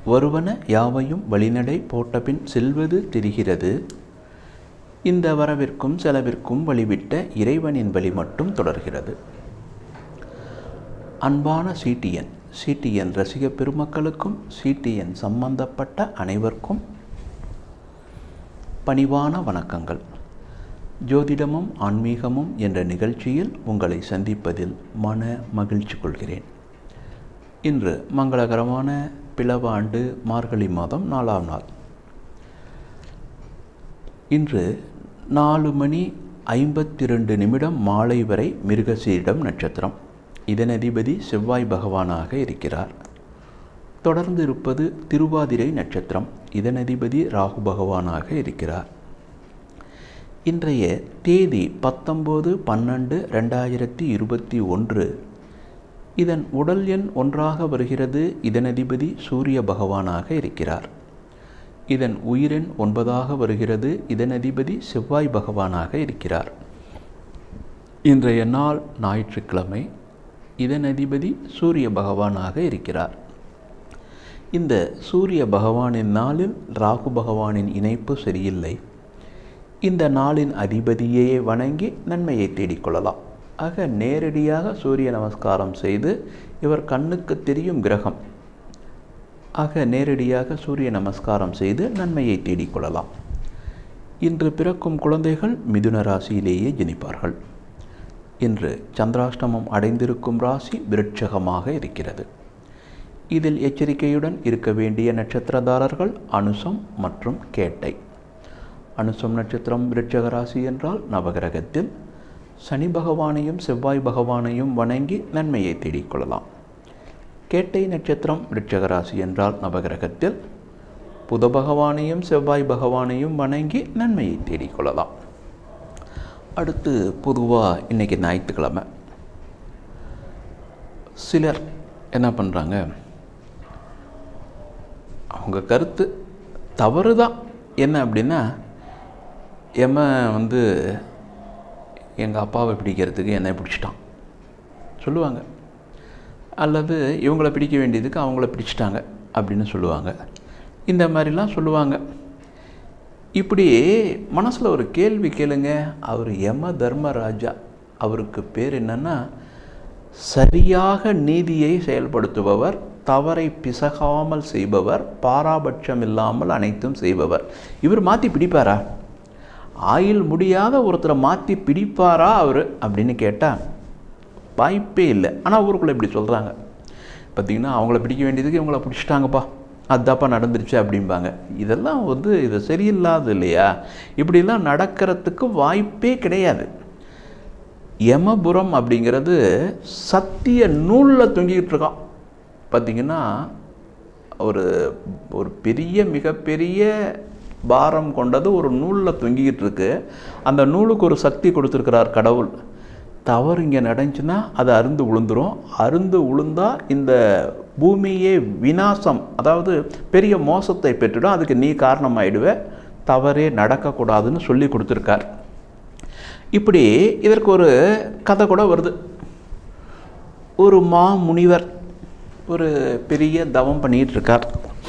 வருவன யாவையும் வழிநடை போட்டபின் செல்வது தெரிகிறது இந்த வரவிற்கும் செலவிற்கும் வழிவிட்ட இறைவனின் வழி மட்டும் தொடர்கிறது அன்பான சிடிஎன் சிடிஎன் ரசிக பெருமக்களுக்கும் சிடிஎன் சம்பந்தப்பட்ட அனைவருக்கும் பணிவான வணக்கங்கள் ஜோதிடமும் ஆன்மீகமும் என்ற நிகழ்ச்சியில் உங்களை சந்திப்பதில் மன மகிழ்ச்சி கொள்கிறேன் இன்று மங்களகரமான பிளவ ஆண்டு மார்கழி மாதம் நாலாம் நாள் இன்று நாலு மணி ஐம்பத்தி ரெண்டு நிமிடம் மாலை வரை மிருகசீரிடம் நட்சத்திரம் இதன் அதிபதி செவ்வாய் பகவானாக இருக்கிறார் தொடர்ந்து இருப்பது திருவாதிரை நட்சத்திரம் இதன் அதிபதி ராகு பகவானாக இருக்கிறார் இன்றைய தேதி பத்தொம்போது பன்னெண்டு ரெண்டாயிரத்தி இருபத்தி ஒன்று இதன் உடல் எண் ஒன்றாக வருகிறது இதன் அதிபதி சூரிய பகவானாக இருக்கிறார் இதன் உயிரெண் ஒன்பதாக வருகிறது இதன் அதிபதி செவ்வாய் பகவானாக இருக்கிறார் இன்றைய நாள் ஞாயிற்றுக்கிழமை இதன் அதிபதி சூரிய பகவானாக இருக்கிறார் இந்த சூரிய பகவானின் நாளில் ராகு பகவானின் இணைப்பு சரியில்லை இந்த நாளின் அதிபதியே வணங்கி நன்மையை தேடிக்கொள்ளலாம் ஆக நேரடியாக சூரிய நமஸ்காரம் செய்து இவர் கண்ணுக்கு தெரியும் கிரகம் ஆக நேரடியாக சூரிய நமஸ்காரம் செய்து நன்மையை தேடிக்கொள்ளலாம் இன்று பிறக்கும் குழந்தைகள் மிதுன ராசியிலேயே ஜனிப்பார்கள் இன்று சந்திராஷ்டமம் அடைந்திருக்கும் ராசி விருட்சகமாக இருக்கிறது இதில் எச்சரிக்கையுடன் இருக்க வேண்டிய நட்சத்திரதாரர்கள் அனுசம் மற்றும் கேட்டை அனுசம் நட்சத்திரம் விருட்சக ராசி என்றால் நவகிரகத்தில் சனி பகவானையும் செவ்வாய் பகவானையும் வணங்கி நன்மையை தேடிக்கொள்ளலாம் கேட்டை நட்சத்திரம் விருட்சக ராசி என்றால் நவகிரகத்தில் புத பகவானையும் செவ்வாய் பகவானையும் வணங்கி நன்மையை தேடிக்கொள்ளலாம் அடுத்து பொதுவாக இன்றைக்கி ஞாயிற்றுக்கிழமை சிலர் என்ன பண்ணுறாங்க அவங்க கருத்து தவறு தான் என்ன அப்படின்னா எம்ம வந்து எங்கள் அப்பாவை பிடிக்கிறதுக்கு என்னை பிடிச்சிட்டான் சொல்லுவாங்க அல்லது இவங்கள பிடிக்க வேண்டியதுக்கு அவங்கள பிடிச்சிட்டாங்க அப்படின்னு சொல்லுவாங்க இந்த மாதிரிலாம் சொல்லுவாங்க இப்படி மனசில் ஒரு கேள்வி கேளுங்க அவர் யம தர்மராஜா அவருக்கு பேர் என்னன்னா சரியாக நீதியை செயல்படுத்துபவர் தவறை பிசகாமல் செய்பவர் பாராபட்சம் இல்லாமல் அனைத்தும் செய்பவர் இவர் மாற்றி பிடிப்பாரா ஆயில் முடியாத ஒருத்தரை மாற்றி பிடிப்பாரா அவர் அப்படின்னு கேட்டால் வாய்ப்பே இல்லை ஆனால் ஊருக்குள்ளே இப்படி சொல்கிறாங்க பார்த்திங்கன்னா அவங்கள பிடிக்க வேண்டியதுக்கு இவங்கள பிடிச்சிட்டாங்கப்பா அதாப்பா நடந்துருச்சு அப்படிம்பாங்க இதெல்லாம் வந்து இது சரியில்லாது இல்லையா இப்படிலாம் நடக்கிறதுக்கு வாய்ப்பே கிடையாது யமபுரம் அப்படிங்கிறது சத்திய நூலில் தொங்கிக்கிட்டு இருக்கான் பார்த்திங்கன்னா ஒரு ஒரு பெரிய மிகப்பெரிய பாரம் கொண்டது ஒரு நூலில் தொங்கிக்கிட்டு இருக்கு அந்த நூலுக்கு ஒரு சக்தி கொடுத்துருக்கிறார் கடவுள் தவறு இங்கே நடந்துச்சுன்னா அது அருந்து உளுந்துரும் அருந்து உளுந்தா இந்த பூமியே வினாசம் அதாவது பெரிய மோசத்தை பெற்றுடும் அதுக்கு நீ காரணமாயிடுவே தவறே நடக்கக்கூடாதுன்னு சொல்லி கொடுத்துருக்கார் இப்படி இதற்கு ஒரு கதை கூட வருது ஒரு மா முனிவர் ஒரு பெரிய தவம் பண்ணிகிட்டு இருக்கார்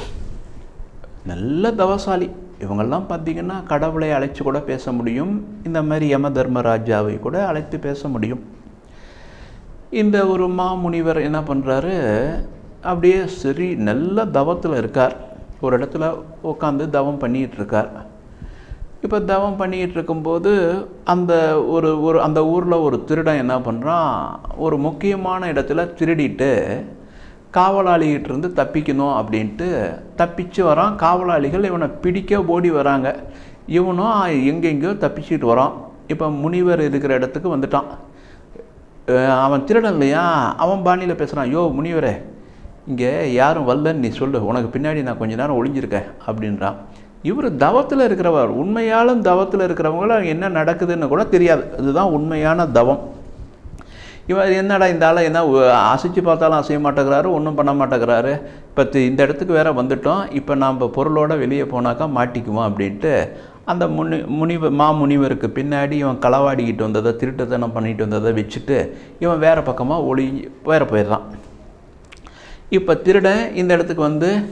நல்ல தவசாலி இவங்கெல்லாம் பார்த்திங்கன்னா கடவுளை அழைச்சி கூட பேச முடியும் இந்த மாதிரி யம தர்மராஜாவை கூட அழைத்து பேச முடியும் இந்த ஒரு மாமுனிவர் என்ன பண்ணுறாரு அப்படியே சரி நல்ல தவத்தில் இருக்கார் ஒரு இடத்துல உட்காந்து தவம் பண்ணிகிட்டு இருக்கார் இப்போ தவம் பண்ணிகிட்டு இருக்கும்போது அந்த ஒரு ஒரு அந்த ஊரில் ஒரு திருடன் என்ன பண்ணுறான் ஒரு முக்கியமான இடத்துல திருடிட்டு காவலாளிகிட்ட இருந்து தப்பிக்கணும் அப்படின்ட்டு தப்பிச்சு வரான் காவலாளிகள் இவனை பிடிக்க ஓடி வராங்க இவனும் எங்கெங்கேயோ தப்பிச்சுட்டு வரான் இப்போ முனிவர் இருக்கிற இடத்துக்கு வந்துட்டான் அவன் திருடன் இல்லையா அவன் பாணியில் பேசுகிறான் யோ முனிவரே இங்கே யாரும் வரலன்னு நீ சொல்லு உனக்கு பின்னாடி நான் கொஞ்ச நேரம் ஒளிஞ்சிருக்கேன் அப்படின்றான் இவர் தவத்தில் இருக்கிறவர் உண்மையாலும் தவத்தில் இருக்கிறவங்கள என்ன நடக்குதுன்னு கூட தெரியாது இதுதான் உண்மையான தவம் இவர் என்னடா இந்த ஆளை என்ன அசைச்சு பார்த்தாலும் அசைய மாட்டேங்கிறாரு ஒன்றும் பண்ண மாட்டேங்கிறாரு இப்போ இந்த இடத்துக்கு வேற வந்துட்டோம் இப்போ நாம் பொருளோட வெளியே போனாக்கா மாட்டிக்குவோம் அப்படின்ட்டு அந்த முனி முனிவர் மா முனிவருக்கு பின்னாடி இவன் களவாடிக்கிட்டு வந்ததை திருட்டுத்தனம் பண்ணிட்டு வந்ததை வச்சுட்டு இவன் வேறு பக்கமாக ஒளி வேற போயிடுறான் இப்போ திருடன் இந்த இடத்துக்கு வந்து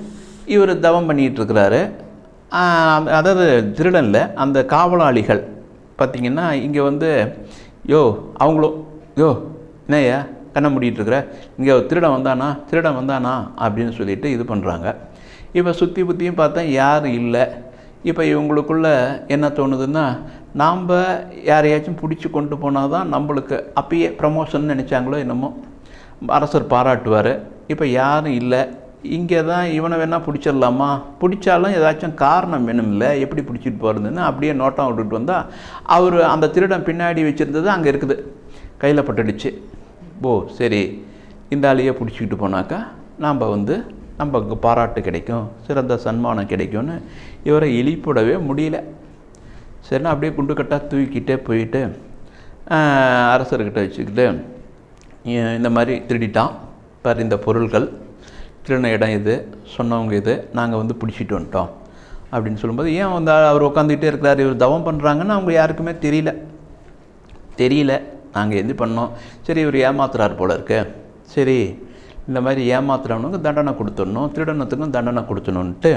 இவர் தவம் பண்ணிகிட்டு இருக்கிறாரு ஆஹ் அதாவது திருடனில் அந்த காவலாளிகள் பார்த்தீங்கன்னா இங்கே வந்து யோ அவங்களும் யோ என்னய்யா கண்ணை மூடிட்டு இருக்கிற இங்கே திருடன் வந்தானா திருடன் வந்தானா அப்படின்னு சொல்லிட்டு இது பண்ணுறாங்க இப்போ சுற்றி புத்தியும் பார்த்தா யாரும் இல்லை இப்போ இவங்களுக்குள்ள என்ன தோணுதுன்னா நாம் யாரையாச்சும் பிடிச்சி கொண்டு போனால் தான் நம்மளுக்கு அப்பயே ப்ரமோஷன் நினச்சாங்களோ என்னமோ அரசர் பாராட்டுவார் இப்போ யாரும் இல்லை இங்கே தான் இவனை வேணால் பிடிச்சிடலாமா பிடிச்சாலும் ஏதாச்சும் காரணம் வேணும் இல்லை எப்படி பிடிச்சிட்டு போகிறதுன்னு அப்படியே நோட்டம் விட்டுட்டு வந்தால் அவர் அந்த திருடன் பின்னாடி வச்சுருந்தது அங்கே இருக்குது கையில் பட்டுடுச்சு ஓ சரி இந்த ஆளையே பிடிச்சிக்கிட்டு போனாக்கா நாம் வந்து நமக்கு பாராட்டு கிடைக்கும் சிறந்த சன்மானம் கிடைக்கும்னு இவரை இழிப்படவே முடியல சரினா அப்படியே குண்டுக்கட்டாக தூக்கிட்டே போயிட்டு ஆஹ், அரசர்கிட்ட வச்சுக்கிட்டு இ- இந்த மாதிரி திருடிட்டான் பாரு இந்த பொருள்கள் திருடின இடம் இது சொன்னவங்க இது நாங்கள் வந்து பிடிச்சிட்டு வந்துட்டோம் அப்படின்னு சொல்லும்போது ஏன் வந்து அவர் உட்காந்துக்கிட்டே இருக்கிறார் இவர் தவம் பண்ணுறாங்கன்னு அவங்க யாருக்குமே தெரியல தெரியல நாங்கள் எது பண்ணோம் சரி இவர் ஏமாத்துறார் போல இருக்கு சரி இந்த மாதிரி ஏமாத்துறவனுக்கு தண்டனை கொடுத்துடணும் திருடனத்துக்கும் தண்டனை கொடுத்துடணுன்ட்டு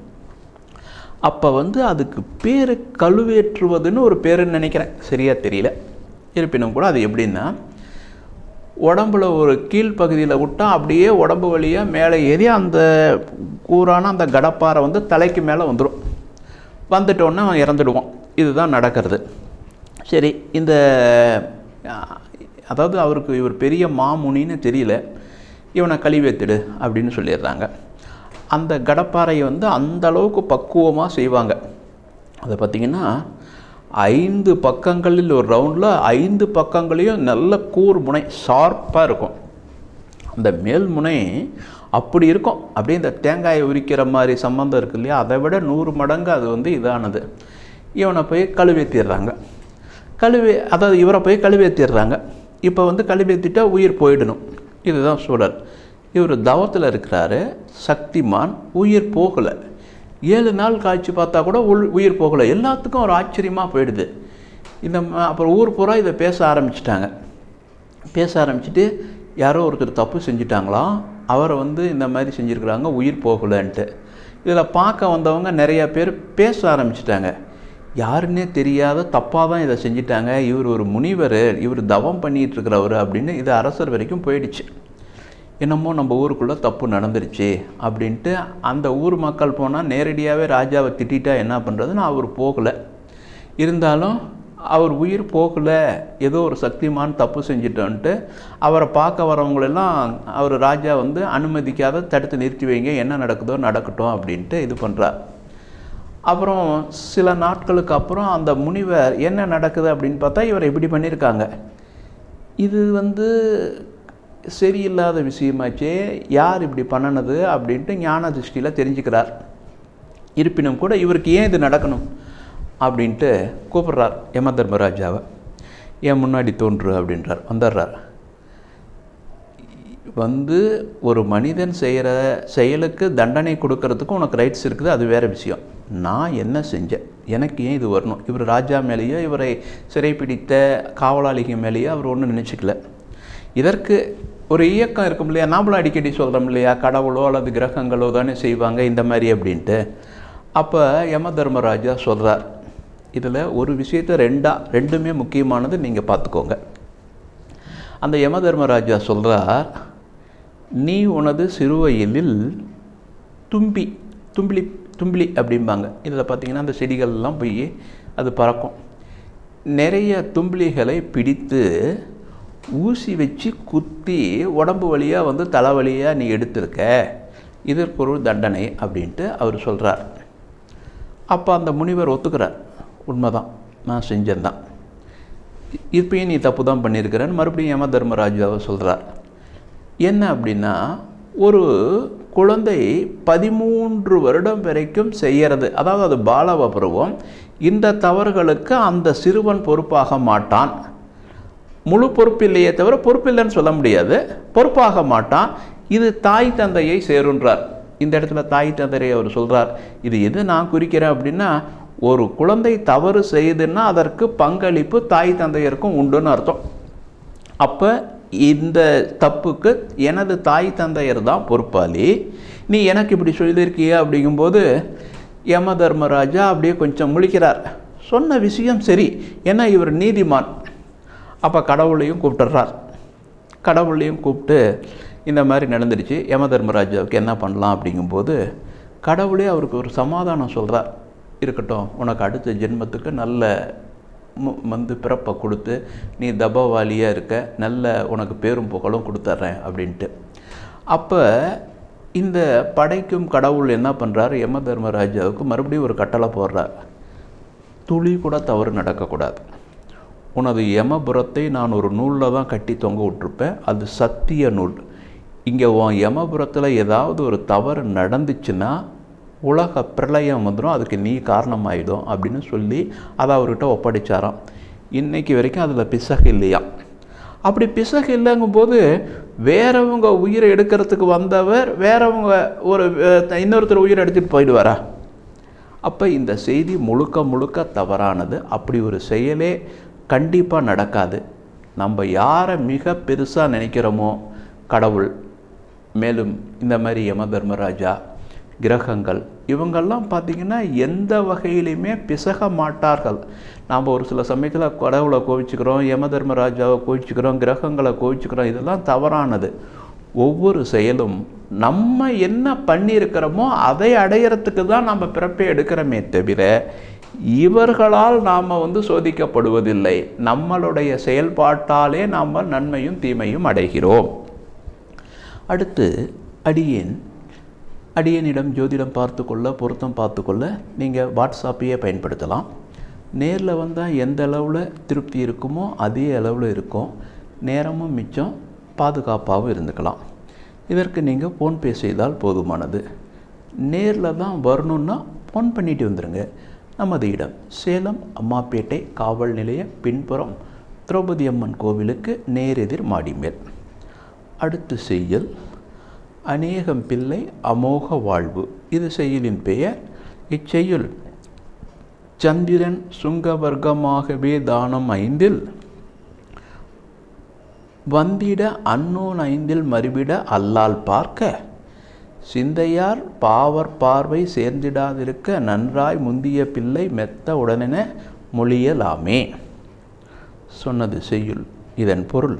அப்போ வந்து அதுக்கு பேர் கழுவேற்றுவதுன்னு ஒரு பேருன்னு நினைக்கிறேன் சரியா தெரியல இருப்பினும் கூட அது எப்படின்னா உடம்புல ஒரு கீழ்ப்பகுதியில் விட்டா அப்படியே உடம்பு வழியாக மேலே ஏறி அந்த கூரான அந்த கடப்பாறை வந்து தலைக்கு மேலே வந்துடும் வந்துட்டோன்னே அவன் இறந்துடுவான் இதுதான் நடக்கிறது சரி இந்த ஆ, அதாவது அவருக்கு இவர் பெரிய மாமுனின்னு தெரியல இவனை கழிவேத்திடு அப்படின்னு சொல்லிடுறாங்க அந்த கடப்பாறையை வந்து அந்த அளவுக்கு பக்குவமாக செய்வாங்க அதை பார்த்திங்கன்னா ஐந்து பக்கங்களில் ஒரு ரவுண்டில் ஐந்து பக்கங்களையும் நல்ல கூர் முனை ஷார்ப்பாக இருக்கும் அந்த மேல் முனை அப்படி இருக்கும் அப்படியே இந்த தேங்காயை உரிக்கிற மாதிரி சம்பந்தம் இருக்கு இல்லையா அதை விட நூறு மடங்கு அது வந்து இதானது இவனை போய் கழுவேற்றிடுறாங்க கழுவி அதாவது இவரை போய் கழுவேற்றிடுறாங்க இப்போ வந்து கழுவேற்றிட்டா உயிர் போயிடணும் இதுதான் சூழல் இவர் தவத்தில் இருக்கிறாரு சக்திமான் உயிர் போகலை ஏழு நாள் காய்ச்சி பார்த்தா கூட உள் உயிர் போகலை எல்லாத்துக்கும் ஒரு ஆச்சரியமாக போயிடுது இந்த ம- அப்புறம் ஊர் பூரா இதை பேச ஆரம்பிச்சிட்டாங்க பேச ஆரம்பிச்சுட்டு யாரோ ஒருத்தர் தப்பு செஞ்சிட்டாங்களாம் அவரை வந்து இந்த மாதிரி செஞ்சுருக்குறாங்க உயிர் போகலன்ட்டு இதில் பார்க்க வந்தவங்க நிறைய பேர் பேச ஆரம்பிச்சிட்டாங்க யாருன்னே தெரியாத தப்பாக தான் இதை செஞ்சிட்டாங்க இவர் ஒரு முனிவர் இவர் தவம் பண்ணிட்டு இருக்கிறவர் அப்படின்னு இது அரசர் வரைக்கும் போயிடுச்சு என்னமோ நம்ம ஊருக்குள்ளே தப்பு நடந்துருச்சு அப்படின்ட்டு அந்த ஊர் மக்கள் போனால் நேரடியாகவே ராஜாவை திட்டிட்டா என்ன பண்ணுறதுன்னு அவர் போகலை இருந்தாலும் அவர் உயிர் போகலை ஏதோ ஒரு சக்திமான் தப்பு செஞ்சிட்டோன்ட்டு அவரை பார்க்க வரவங்களெல்லாம் அவர் ராஜா வந்து அனுமதிக்காத தடுத்து நிறுத்தி வைங்க என்ன நடக்குதோ நடக்கட்டும் அப்படின்ட்டு இது பண்ணுறார் அப்புறம் சில நாட்களுக்கு அப்புறம் அந்த முனிவர் என்ன நடக்குது அப்படின்னு பார்த்தா இவர் இப்படி பண்ணியிருக்காங்க இது வந்து சரியில்லாத விஷயமாச்சே யார் இப்படி பண்ணினது அப்படின்ட்டு ஞான திருஷ்டியில் தெரிஞ்சுக்கிறார் இருப்பினும் கூட இவருக்கு ஏன் இது நடக்கணும் அப்படின்ட்டு கூப்பிட்றார் யம தர்மராஜாவை ஏன் முன்னாடி தோன்று அப்படின்றார் வந்துடுறார் வந்து ஒரு மனிதன் செய்கிற செயலுக்கு தண்டனை கொடுக்கறதுக்கு உனக்கு ரைட்ஸ் இருக்குது அது வேறு விஷயம் நான் என்ன செஞ்சேன் எனக்கு ஏன் இது வரணும் இவர் ராஜா மேலேயோ இவரை சிறைப்பிடித்த காவலாளிகள் மேலேயோ அவர் ஒன்றும் நினச்சிக்கல இதற்கு ஒரு இயக்கம் இருக்கும் இல்லையா நாமளும் அடிக்கடி சொல்கிறோம் இல்லையா கடவுளோ அல்லது கிரகங்களோ தானே செய்வாங்க இந்த மாதிரி அப்படின்ட்டு அப்போ யம தர்மராஜா சொல்கிறார் இதில் ஒரு விஷயத்தை ரெண்டா ரெண்டுமே முக்கியமானது நீங்கள் பார்த்துக்கோங்க அந்த யம தர்மராஜா சொல்கிறார் நீ உனது சிறுவயலில் தும்பி தும்பிலி தும்பிலி அப்படிம்பாங்க இதில் பார்த்தீங்கன்னா அந்த செடிகள்லாம் போய் அது பறக்கும் நிறைய தும்பிலிகளை பிடித்து ஊசி வச்சு குத்தி உடம்பு வழியாக வந்து தலைவலியாக நீ எடுத்திருக்க இதற்கு ஒரு தண்டனை அப்படின்ட்டு அவர் சொல்கிறார் அப்போ அந்த முனிவர் ஒத்துக்கிறார் உண்மைதான் நான் செஞ்சேன்தான் இப்பயும் நீ தப்பு தான் பண்ணியிருக்கிறேன்னு மறுபடியும் யம தர்மராஜாவை சொல்கிறார் என்ன அப்படின்னா ஒரு குழந்தை பதிமூன்று வருடம் வரைக்கும் செய்யறது அதாவது அது பாலவ பருவம் இந்த தவறுகளுக்கு அந்த சிறுவன் பொறுப்பாக மாட்டான் முழு பொறுப்பில்லையே தவிர பொறுப்பில்லைன்னு சொல்ல முடியாது பொறுப்பாக மாட்டான் இது தாய் தந்தையை சேருன்றார் இந்த இடத்துல தாய் தந்தையை அவர் சொல்றார் இது எது நான் குறிக்கிறேன் அப்படின்னா ஒரு குழந்தை தவறு செய்யுதுன்னா அதற்கு பங்களிப்பு தாய் தந்தையருக்கும் உண்டுன்னு அர்த்தம் அப்போ இந்த தப்புக்கு எனது தாய் தந்தையர் தான் பொறுப்பாளி நீ எனக்கு இப்படி சொல்லியிருக்கிய அப்படிங்கும்போது யம தர்மராஜா அப்படியே கொஞ்சம் முழிக்கிறார் சொன்ன விஷயம் சரி ஏன்னா இவர் நீதிமான் அப்போ கடவுளையும் கூப்பிட்டுறார் கடவுளையும் கூப்பிட்டு இந்த மாதிரி நடந்துடுச்சு யம தர்மராஜாவுக்கு என்ன பண்ணலாம் அப்படிங்கும்போது கடவுளே அவருக்கு ஒரு சமாதானம் சொல்கிறார் இருக்கட்டும் உனக்கு அடுத்த ஜென்மத்துக்கு நல்ல மு- வந்து பிறப்பை கொடுத்து நீ தபவாலியாக இருக்க நல்ல உனக்கு பேரும் புகழும் கொடுத்துட்றேன் அப்படின்ட்டு அப்போ இந்த படைக்கும் கடவுள் என்ன பண்ணுறாரு யம தர்மராஜாவுக்கு மறுபடியும் ஒரு கட்டளை போடுறார் துளி கூட தவறு நடக்கக்கூடாது உனது யமபுரத்தை நான் ஒரு நூலில் தான் கட்டி தொங்க விட்டுருப்பேன் அது சத்திய நூல் இங்கே உன் யமபுரத்தில் ஏதாவது ஒரு தவறு நடந்துச்சுன்னா உலக பிரளயம் வந்துடும் அதுக்கு நீ காரணமாயிடும் அப்படின்னு சொல்லி அதை அவர்கிட்ட ஒப்படைச்சாராம் இன்னைக்கு வரைக்கும் அதில் பிசகு இல்லையாம் அப்படி பிசகு இல்லைங்கும்போது வேறவங்க உயிரை எடுக்கிறதுக்கு வந்தவர் வேறவங்க ஒரு அஹ், இன்னொருத்தர் உயிரை எடுத்துகிட்டு போயிடுவாரா அப்போ இந்த செய்தி முழுக்க முழுக்க தவறானது அப்படி ஒரு செயலே கண்டிப்பாக நடக்காது நம்ம யாரை மிக பெருசாக நினைக்கிறோமோ கடவுள் மேலும் இந்த மாதிரி யம தர்மராஜா கிரகங்கள் இவங்கெல்லாம் பார்த்திங்கன்னா எந்த வகையிலையுமே பிசக மாட்டார்கள் நாம் ஒரு சில சமயத்தில் கடவுளை கோவிச்சுக்கிறோம் யம தர்மராஜாவை கோவிச்சுக்கிறோம் கிரகங்களை கோவிச்சுக்கிறோம் இதெல்லாம் தவறானது ஒவ்வொரு செயலும் நம்ம என்ன பண்ணியிருக்கிறோமோ அதை அடையறதுக்கு தான் நம்ம பிறப்பை எடுக்கிறோமே தவிர இவர்களால் நாம் வந்து சோதிக்கப்படுவதில்லை நம்மளுடைய செயல்பாட்டாலே நாம் நன்மையும் தீமையும் அடைகிறோம் அடுத்து அடியேன் அடியனிடம் ஜோதிடம் பார்த்துக்கொள்ள பொருத்தம் பார்த்துக்கொள்ள நீங்கள் வாட்ஸ்அப்பையே பயன்படுத்தலாம் நேரில் வந்தால் எந்த அளவில் திருப்தி இருக்குமோ அதே அளவில் இருக்கும் நேரமும் மிச்சம் பாதுகாப்பாகவும் இருந்துக்கலாம் இதற்கு நீங்கள் ஃபோன்பே செய்தால் போதுமானது நேரில் தான் வரணுன்னா ஃபோன் பண்ணிட்டு வந்துடுங்க நமது இடம் சேலம் அம்மாப்பேட்டை காவல் நிலைய பின்புறம் திரௌபதி அம்மன் கோவிலுக்கு நேரெதிர் மாடிமேல் அடுத்து செய்யல் அநேகம் பிள்ளை அமோக வாழ்வு இது செய்யலின் பெயர் இச்செய்யுள் சந்திரன் சுங்கவர்க்கமாகவே தானம் ஐந்தில் வந்திட அன்னோன் ஐந்தில் மறுவிட அல்லால் பார்க்க சிந்தையார் பாவர் பார்வை சேர்ந்திடாதிருக்க நன்றாய் முந்திய பிள்ளை மெத்த உடனென மொழியலாமே சொன்னது செய்யுள் இதன் பொருள்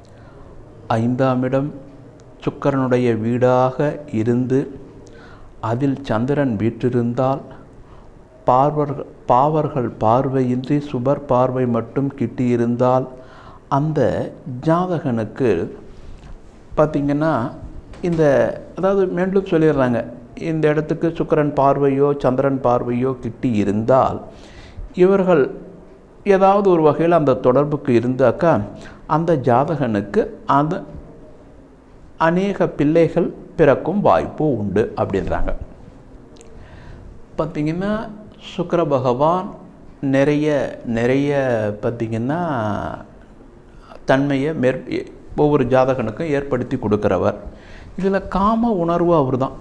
ஐந்தாம் இடம் சுக்கரனுடைய வீடாக இருந்து அதில் சந்திரன் வீற்றிருந்தால் பார்வர்கள் பாவர்கள் பார்வையின்றி சுபர் பார்வை மட்டும் கிட்டியிருந்தால் அந்த ஜாதகனுக்கு பார்த்திங்கன்னா இந்த அதாவது மீண்டும் சொல்லிடுறாங்க இந்த இடத்துக்கு சுக்கிரன் பார்வையோ சந்திரன் பார்வையோ கிட்டி இருந்தால் இவர்கள் ஏதாவது ஒரு வகையில் அந்த தொடர்புக்கு இருந்தாக்கா அந்த ஜாதகனுக்கு அது அநேக பிள்ளைகள் பிறக்கும் வாய்ப்பு உண்டு அப்படின்றாங்க பார்த்திங்கன்னா சுக்கிர பகவான் நிறைய நிறைய பார்த்திங்கன்னா தன்மையை மேற் ஒவ்வொரு ஜாதகனுக்கும் ஏற்படுத்தி கொடுக்குறவர் இதில் காம உணர்வு அவர் தான்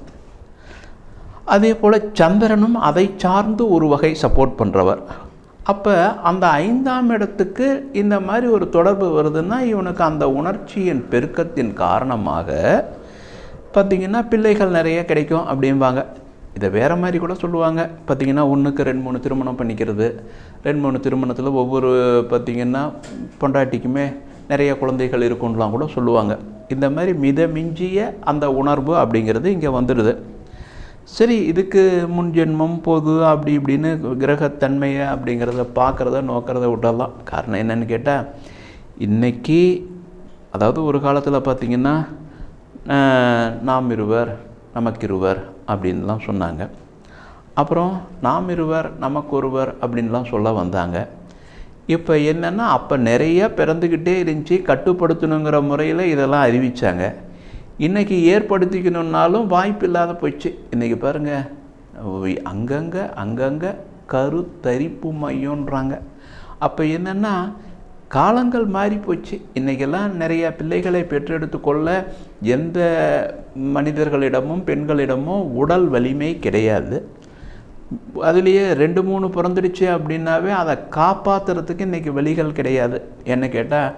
அதே போல் சந்திரனும் அதை சார்ந்து ஒரு வகை சப்போர்ட் பண்ணுறவர் அப்போ அந்த ஐந்தாம் இடத்துக்கு இந்த மாதிரி ஒரு தொடர்பு வருதுன்னா இவனுக்கு அந்த உணர்ச்சியின் பெருக்கத்தின் காரணமாக பார்த்திங்கன்னா பிள்ளைகள் நிறைய கிடைக்கும் அப்படிம்பாங்க இதை வேறு மாதிரி கூட சொல்லுவாங்க பார்த்திங்கன்னா ஒன்றுக்கு ரெண்டு மூணு திருமணம் பண்ணிக்கிறது ரெண்டு மூணு திருமணத்தில் ஒவ்வொரு பார்த்திங்கன்னா பொண்டாட்டிக்குமே நிறைய குழந்தைகள் இருக்கும்லாம் கூட சொல்லுவாங்க இந்த மாதிரி மித மிஞ்சிய அந்த உணர்வு அப்படிங்கிறது இங்கே வந்துடுது சரி இதுக்கு முன் ஜென்மம் பொது அப்படி இப்படின்னு கிரகத்தன்மையை அப்படிங்கிறத பார்க்குறத நோக்கிறத விடலாம் காரணம் என்னன்னு கேட்டால் இன்றைக்கி அதாவது ஒரு காலத்தில் பார்த்திங்கன்னா அஹ், நாம் இருவர் நமக்கிருவர் அப்படின்லாம் சொன்னாங்க அப்புறம் நாம் இருவர் நமக்கு ஒருவர் அப்படின்லாம் சொல்ல வந்தாங்க இப்போ என்னென்னா அப்போ நிறைய பிறந்துக்கிட்டே இருந்துச்சு கட்டுப்படுத்தணுங்கிற முறையில் இதெல்லாம் அறிவிச்சாங்க இன்றைக்கி ஏற்படுத்திக்கணுன்னாலும் வாய்ப்பு இல்லாத போச்சு இன்றைக்கி பாருங்கள் அங்கங்கே அங்கங்கே கருத்தரிப்பு மையம்ன்றாங்க அப்போ என்னென்னா காலங்கள் மாறி போச்சு இன்றைக்கெல்லாம் நிறைய பிள்ளைகளை பெற்றெடுத்து கொள்ள எந்த மனிதர்களிடமும் பெண்களிடமும் உடல் வலிமை கிடையாது அதுலேயே ரெண்டு மூணு பிறந்துடுச்சு அப்படின்னாவே அதை காப்பாற்றுறதுக்கு இன்றைக்கி வழிகள் கிடையாது என்ன கேட்டால்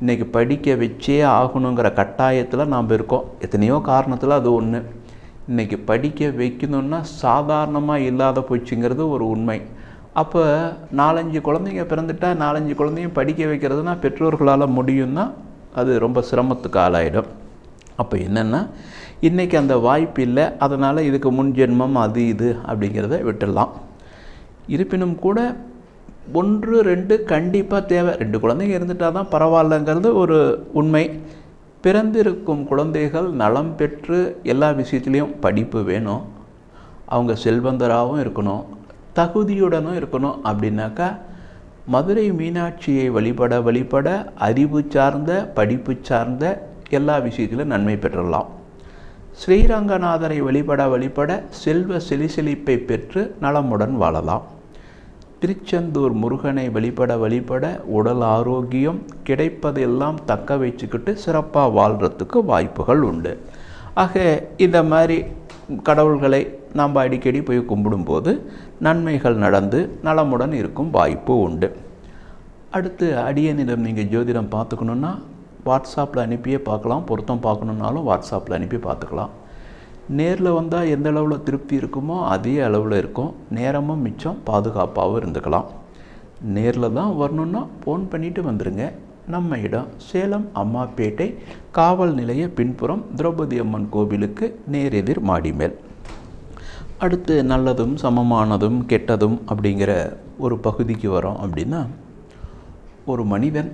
இன்றைக்கி படிக்க வச்சே ஆகணுங்கிற கட்டாயத்தில் நாம் இருக்கோம் எத்தனையோ காரணத்தில் அது ஒன்று இன்றைக்கி படிக்க வைக்கணுன்னா சாதாரணமாக இல்லாத போச்சுங்கிறது ஒரு உண்மை அப்போ நாலஞ்சு குழந்தைங்க பிறந்துட்டா நாலஞ்சு குழந்தையும் படிக்க வைக்கிறதுனா பெற்றோர்களால் முடியும்னா அது ரொம்ப சிரமத்துக்கு ஆளாயிடும் அப்போ என்னென்னா இன்றைக்கி அந்த வாய்ப்பு இல்லை அதனால் இதுக்கு முன் ஜென்மம் அது இது அப்படிங்கிறத விட்டுடலாம் இருப்பினும் கூட ஒன்று ரெண்டு கண்டிப்பாக தேவை ரெண்டு குழந்தைங்க இருந்துட்டால் தான் பரவாயில்லைங்கிறது ஒரு உண்மை பிறந்திருக்கும் குழந்தைகள் நலம் பெற்று எல்லா விஷயத்துலேயும் படிப்பு வேணும் அவங்க செல்வந்தராகவும் இருக்கணும் தகுதியுடனும் இருக்கணும் அப்படின்னாக்கா மதுரை மீனாட்சியை வழிபட வழிபட அறிவு சார்ந்த படிப்பு சார்ந்த எல்லா விஷயத்திலும் நன்மை பெற்றலாம் ஸ்ரீரங்கநாதரை வழிபட வழிபட செல்வ செலிசெழிப்பை பெற்று நலமுடன் வாழலாம் திருச்செந்தூர் முருகனை வழிபட வழிபட உடல் ஆரோக்கியம் கிடைப்பதெல்லாம் தக்க வச்சுக்கிட்டு சிறப்பாக வாழ்கிறதுக்கு வாய்ப்புகள் உண்டு ஆக இந்த மாதிரி கடவுள்களை நாம் அடிக்கடி போய் கும்பிடும்போது நன்மைகள் நடந்து நலமுடன் இருக்கும் வாய்ப்பு உண்டு அடுத்து அடியனிடம் நீங்கள் ஜோதிடம் பார்த்துக்கணுன்னா வாட்ஸ்அப்பில் அனுப்பியே பார்க்கலாம் பொருத்தம் பார்க்கணுன்னாலும் வாட்ஸ்அப்பில் அனுப்பி பார்த்துக்கலாம் நேரில் வந்தால் எந்த அளவில் திருப்தி இருக்குமோ அதே அளவில் இருக்கும் நேரமும் மிச்சம் பாதுகாப்பாகவும் இருந்துக்கலாம் நேரில் தான் வரணுன்னா ஃபோன் பண்ணிவிட்டு வந்துடுங்க நம்ம இடம் சேலம் அம்மாப்பேட்டை காவல் நிலைய பின்புறம் திரௌபதி அம்மன் கோவிலுக்கு நேரெதிர் மாடி மேல் அடுத்து நல்லதும் சமமானதும் கெட்டதும் அப்படிங்கிற ஒரு பகுதிக்கு வரோம் அப்படின்னா ஒரு மனிதன்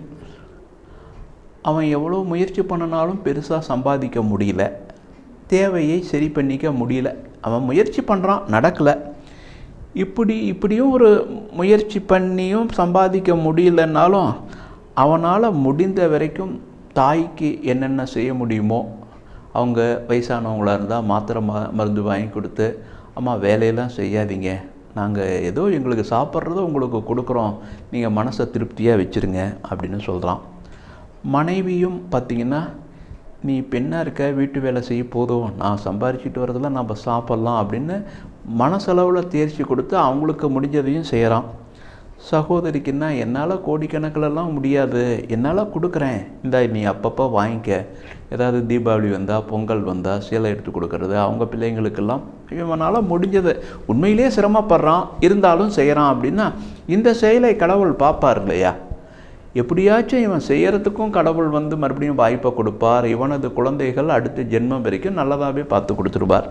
அவன் எவ்வளோ முயற்சி பண்ணினாலும் பெருசாக சம்பாதிக்க முடியல தேவையை சரி பண்ணிக்க முடியல அவன் முயற்சி பண்ணுறான் நடக்கலை இப்படி இப்படியும் ஒரு முயற்சி பண்ணியும் சம்பாதிக்க முடியலன்னாலும் அவனால் முடிந்த வரைக்கும் தாய்க்கு என்னென்ன செய்ய முடியுமோ அவங்க வயசானவங்களாக இருந்தால் மாத்திரை ம மருந்து வாங்கி கொடுத்து அம்மா வேலையெல்லாம் செய்யாதீங்க நாங்கள் ஏதோ எங்களுக்கு சாப்பிட்றத உங்களுக்கு கொடுக்குறோம் நீங்கள் மனசை திருப்தியாக வச்சுருங்க அப்படின்னு சொல்கிறான் மனைவியும் பார்த்திங்கன்னா நீ பெண்ணாக இருக்க வீட்டு வேலை செய்ய போதும் நான் சம்பாரிச்சிட்டு வரதில் நம்ம சாப்பிட்லாம் அப்படின்னு மனசளவில் தேர்ச்சி கொடுத்து அவங்களுக்கு முடிஞ்சதையும் செய்கிறான் சகோதரிக்குன்னா என்னால் கோடிக்கணக்கிலலாம் முடியாது என்னால் கொடுக்குறேன் இந்த நீ அப்பப்போ வாங்கிக்க ஏதாவது தீபாவளி வந்தால் பொங்கல் வந்தால் சேலை எடுத்து கொடுக்கறது அவங்க பிள்ளைங்களுக்கெல்லாம் இவனால் முடிஞ்சது உண்மையிலே சிரமப்படுறான் இருந்தாலும் செய்கிறான் அப்படின்னா இந்த செயலை கடவுள் பார்ப்பார் இல்லையா எப்படியாச்சும் இவன் செய்யறதுக்கும் கடவுள் வந்து மறுபடியும் வாய்ப்பை கொடுப்பார் இவனது குழந்தைகள் அடுத்த ஜென்மம் வரைக்கும் நல்லதாகவே பார்த்து கொடுத்துருவார்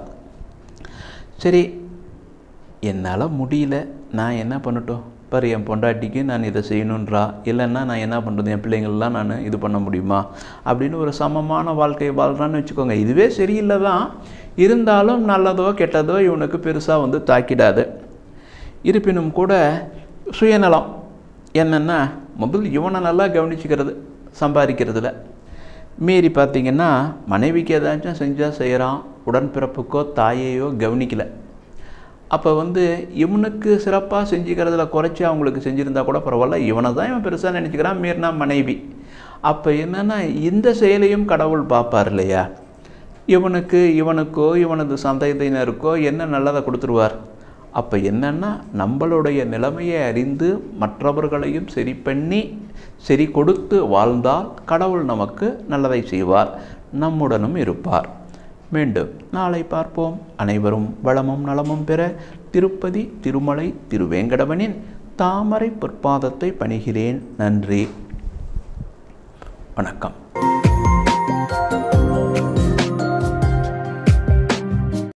சரி என்னால் முடியல நான் என்ன பண்ணட்டும் பாரு என் பொண்டாட்டிக்கு நான் இதை செய்யணுன்றா இல்லைன்னா நான் என்ன பண்ணுறது என் பிள்ளைங்கள்லாம் நான் இது பண்ண முடியுமா அப்படின்னு ஒரு சமமான வாழ்க்கையை வாழ்கிறான்னு வச்சுக்கோங்க இதுவே சரியில்லை தான் இருந்தாலும் நல்லதோ கெட்டதோ இவனுக்கு பெருசாக வந்து தாக்கிடாது இருப்பினும் கூட சுயநலம் என்னென்னா முதல் இவனை நல்லா கவனிச்சுக்கிறது சம்பாதிக்கிறதுல மீறி பார்த்திங்கன்னா மனைவிக்கு ஏதாச்சும் செஞ்சால் செய்கிறான் உடன்பிறப்புக்கோ தாயையோ கவனிக்கலை அப்போ வந்து இவனுக்கு சிறப்பாக செஞ்சுக்கிறதுல குறைச்சி அவங்களுக்கு செஞ்சுருந்தா கூட பரவாயில்ல இவனை தான் இவன் பெருசாக நினச்சிக்கிறான் மீறினா மனைவி அப்போ என்னென்னா இந்த செயலையும் கடவுள் பார்ப்பார் இல்லையா இவனுக்கு இவனுக்கோ இவனது சந்ததியினருக்கோ என்ன நல்லதை கொடுத்துருவார் அப்போ என்னென்னா நம்மளுடைய நிலைமையை அறிந்து மற்றவர்களையும் சரி பண்ணி சரி கொடுத்து வாழ்ந்தால் கடவுள் நமக்கு நல்லதை செய்வார் நம்முடனும் இருப்பார் மீண்டும் நாளை பார்ப்போம் அனைவரும் வளமும் நலமும் பெற திருப்பதி திருமலை திருவேங்கடவனின் தாமரை பொற்பாதத்தை பணிகிறேன் நன்றி வணக்கம்